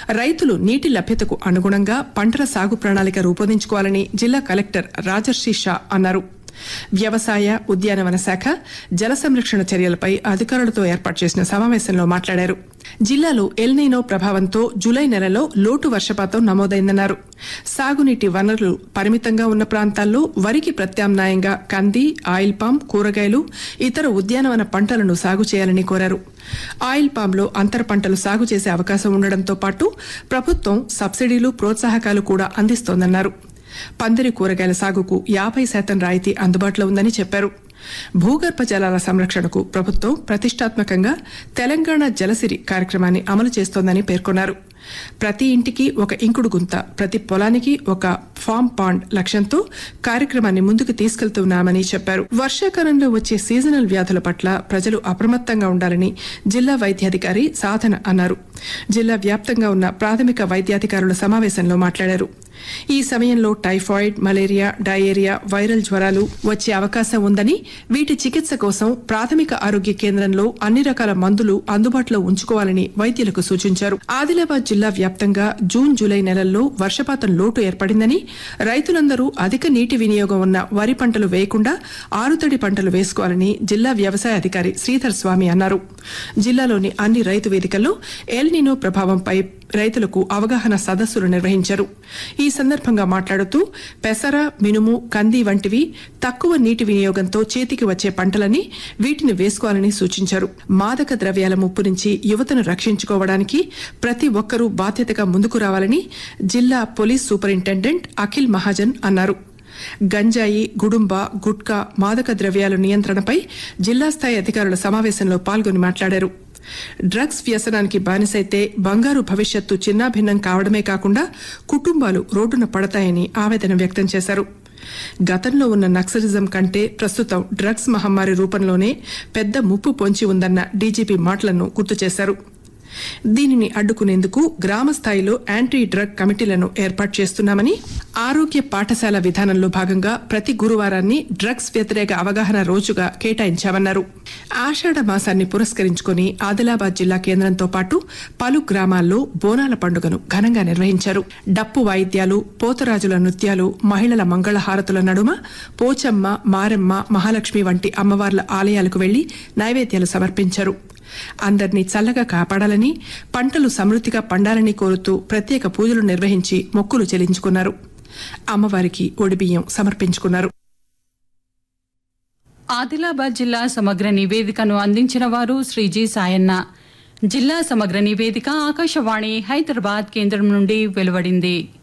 రైతులు నీటి లభ్యతకు అనుగుణంగా పంటల సాగు ప్రణాళిక రూపొందించుకోవాలని జిల్లా కలెక్టర్ రాజర్షి షా అన్నారు వ్యవసాయ ఉద్యానవన శాఖ జల సంరక్షణ చర్యలపై అధికారులతో ఏర్పాటు చేసిన సమావేశంలో మాట్లాడారు జిల్లాలో ఎల్నీనో ప్రభావంతో జూలై నెలలో లోటు వర్షపాతం నమోదైందన్నారు సాగునీటి వనరులు పరిమితంగా ఉన్న ప్రాంతాల్లో వరికి ప్రత్యామ్నాయంగా కంది ఆయిల్ పామ్ కూరగాయలు ఇతర ఉద్యానవన పంటలను సాగు చేయాలని కోరారు ఆయిల్ పామ్లో అంతర పంటలు సాగు చేసే అవకాశం ఉండడంతో పాటు ప్రభుత్వం సబ్సిడీలు ప్రోత్సాహకాలు కూడా అందిస్తోందన్నారు పందిరి కూరగాయల సాగుకు యాభై శాతం రాయితీ అందుబాటులో ఉందని చెప్పారు భూగర్భ జలాల సంరక్షణకు ప్రభుత్వం ప్రతిష్టాత్మకంగా తెలంగాణ జలసిరి కార్యక్రమాన్ని అమలు చేస్తోందని పేర్కొన్నారు ప్రతి ఇంటికి ఒక ఇంకుడు గుంత ప్రతి పొలానికి ఒక ఫామ్ పాండ్ లక్ష్యంతో కార్యక్రమాన్ని ముందుకు తీసుకెళ్తున్నామని చెప్పారు వర్షాకాలంలో వచ్చే సీజనల్ వ్యాధుల పట్ల ప్రజలు అప్రమత్తంగా ఉండాలని జిల్లా వైద్యాధికారి సాధన అన్నారు జిల్లా వ్యాప్తంగా ఉన్న ప్రాథమిక వైద్యాధికారుల సమావేశంలో మాట్లాడారు ఈ సమయంలో టైఫాయిడ్ మలేరియా డయేరియా వైరల్ జ్వరాలు వచ్చే అవకాశం ఉందని వీటి చికిత్స కోసం ప్రాథమిక ఆరోగ్య కేంద్రంలో అన్ని రకాల మందులు అందుబాటులో ఉంచుకోవాలని వైద్యులకు సూచించారు ఆదిలాబాద్ జిల్లా వ్యాప్తంగా జూన్ జూలై నెలల్లో వర్షపాతం లోటు ఏర్పడిందని రైతులందరూ అధిక నీటి వినియోగం ఉన్న వరి పంటలు వేయకుండా ఆరుతడి పంటలు వేసుకోవాలని జిల్లా వ్యవసాయ అధికారి శ్రీధర్ స్వామి అన్నారు జిల్లాలోని అన్ని రైతు వేదికల్లో ఎల్ నినో ప్రభావంపై రైతులకు అవగాహన సదస్సులు నిర్వహించారు ఈ సందర్భంగా మాట్లాడుతూ పెసర మినుము కంది వంటివి తక్కువ నీటి వినియోగంతో చేతికి వచ్చే పంటలని వీటిని వేసుకోవాలని సూచించారు మాదక ద్రవ్యాల ముప్పు నుంచి యువతను రక్షించుకోవడానికి ప్రతి ఒక్కరూ బాధ్యతగా ముందుకు రావాలని జిల్లా పోలీస్ సూపరింటెండెంట్ అఖిల్ మహాజన్ అన్నారు గంజాయి గుడుంబ గుట్కా మాదక ద్రవ్యాల నియంత్రణపై జిల్లా స్థాయి అధికారుల సమావేశంలో పాల్గొని మాట్లాడారు డ్రగ్స్ వ్యసనానికి బానిసైతే బంగారు భవిష్యత్తు చిన్నాభిన్నం కావడమే కాకుండా కుటుంబాలు రోడ్డున పడతాయని ఆవేదన వ్యక్తం చేశారు గతంలో ఉన్న నక్సలిజం కంటే ప్రస్తుతం డ్రగ్స్ మహమ్మారి రూపంలోనే పెద్ద ముప్పు పొంచి ఉందన్న డీజీపీ మాటలను గుర్తు చేశారు దీనిని అడ్డుకునేందుకు గ్రామ స్థాయిలో యాంటీ డ్రగ్ కమిటీలను ఏర్పాటు చేస్తున్నామని ఆరోగ్య పాఠశాల విధానంలో భాగంగా ప్రతి గురువారాన్ని డ్రగ్స్ వ్యతిరేక అవగాహన రోజుగా కేటాయించామన్నారు ఆషాఢ మాసాన్ని పురస్కరించుకుని ఆదిలాబాద్ జిల్లా కేంద్రంతో పాటు పలు గ్రామాల్లో బోనాల పండుగను ఘనంగా నిర్వహించారు డప్పు వాయిద్యాలు పోతరాజుల నృత్యాలు మహిళల మంగళహారతుల నడుమ పోచమ్మ మారెమ్మ మహాలక్ష్మి వంటి అమ్మవార్ల ఆలయాలకు వెళ్లి నైవేద్యాలు సమర్పించారు అందరినీ చల్లగా కాపాడాలని పంటలు సమృద్ధిగా పండాలని కోరుతూ ప్రత్యేక పూజలు నిర్వహించి మొక్కులు చెల్లించుకున్నారు అమ్మవారికి ఒడిబియ్యం సమర్పించుకున్నారు ఆదిలాబాద్ జిల్లా సమగ్ర నివేదికను అందించిన వారు శ్రీ జి సాయన్న జిల్లా సమగ్ర నివేదిక ఆకాశవాణి హైదరాబాద్ కేంద్రం నుండి వెలువడింది